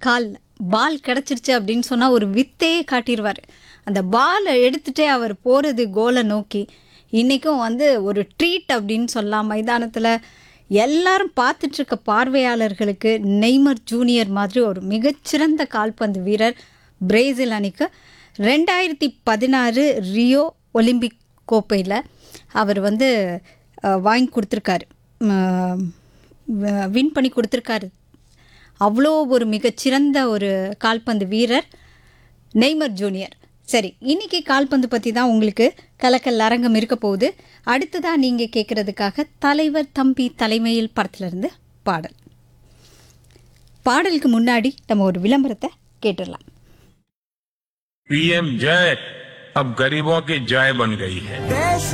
கால் பால் கிடச்சிருச்சு அப்படின்னு சொன்னால் ஒரு வித்தையே காட்டிடுவார் அந்த பாலை எடுத்துகிட்டே அவர் போகிறது கோலை நோக்கி இன்றைக்கும் வந்து ஒரு ட்ரீட் அப்படின்னு சொல்லலாம் மைதானத்தில் எல்லாரும் பார்த்துட்டு இருக்க பார்வையாளர்களுக்கு நெய்மர் ஜூனியர் மாதிரி ஒரு மிகச்சிறந்த கால்பந்து வீரர் பிரேசில் அணிக்கு ரெண்டாயிரத்தி பதினாறு ரியோ ஒலிம்பிக் கோப்பையில் அவர் வந்து அஹ், வாங்கி கொடுத்துருக்காரு வின் பண்ணி கொடுத்துருக்காரு அவ்வளோ ஒரு மிகச்சிறந்த ஒரு கால்பந்து வீரர் நெய்மர் ஜூனியர் சரி இன்னைக்கு கால்பந்து பற்றி தான் உங்களுக்கு கலக்கல் அரங்கம் இருக்க போகுது அடுத்ததாக நீங்கள் கேட்குறதுக்காக தலைவர் தம்பி தலைமையில் படத்துலேருந்து பாடல் பாடலுக்கு முன்னாடி நம்ம ஒரு விளம்பரத்தை கேட்டுடலாம் पीएम जय अब गरीबों की जय बन गई है देश